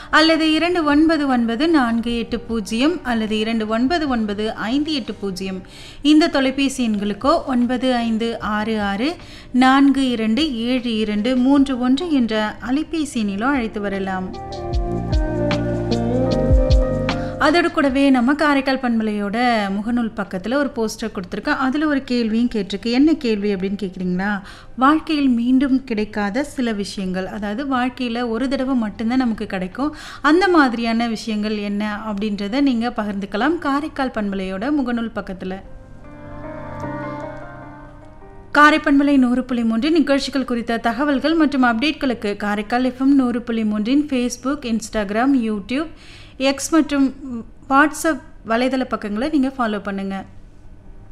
அல்லது இரண்டு ஒன்பது ஒன்பது நான்கு எட்டு பூஜ்ஜியம் அல்லது இரண்டு ஒன்பது ஒன்பது ஐந்து எட்டு பூஜ்ஜியம் இந்த தொலைபேசி எண்களுக்கோ ஒன்பது ஐந்து ஆறு ஆறு நான்கு இரண்டு ஏழு இரண்டு மூன்று ஒன்று என்ற அலைபேசி எண்ணிலோ அழைத்து வரலாம் அதோடு கூடவே நம்ம காரைக்கால் பண்பலையோட முகநூல் பக்கத்தில் ஒரு போஸ்டர் கொடுத்துருக்கேன் அதில் ஒரு கேள்வியும் கேட்டிருக்கு என்ன கேள்வி அப்படின்னு கேட்குறீங்களா வாழ்க்கையில் மீண்டும் கிடைக்காத சில விஷயங்கள் அதாவது வாழ்க்கையில் ஒரு தடவை மட்டும்தான் நமக்கு கிடைக்கும் அந்த மாதிரியான விஷயங்கள் என்ன அப்படின்றத நீங்கள் பகிர்ந்துக்கலாம் காரைக்கால் பண்பலையோட முகநூல் பக்கத்தில் காரைப்பண்பலை நூறு புள்ளி மூன்றின் நிகழ்ச்சிகள் குறித்த தகவல்கள் மற்றும் அப்டேட்களுக்கு காரைக்கால் எஃப்எம் நூறு புள்ளி மூன்றின் ஃபேஸ்புக் இன்ஸ்டாகிராம் யூடியூப் எக்ஸ் மற்றும் வாட்ஸ்அப் வலைதள பக்கங்களை நீங்கள் ஃபாலோ பண்ணுங்கள்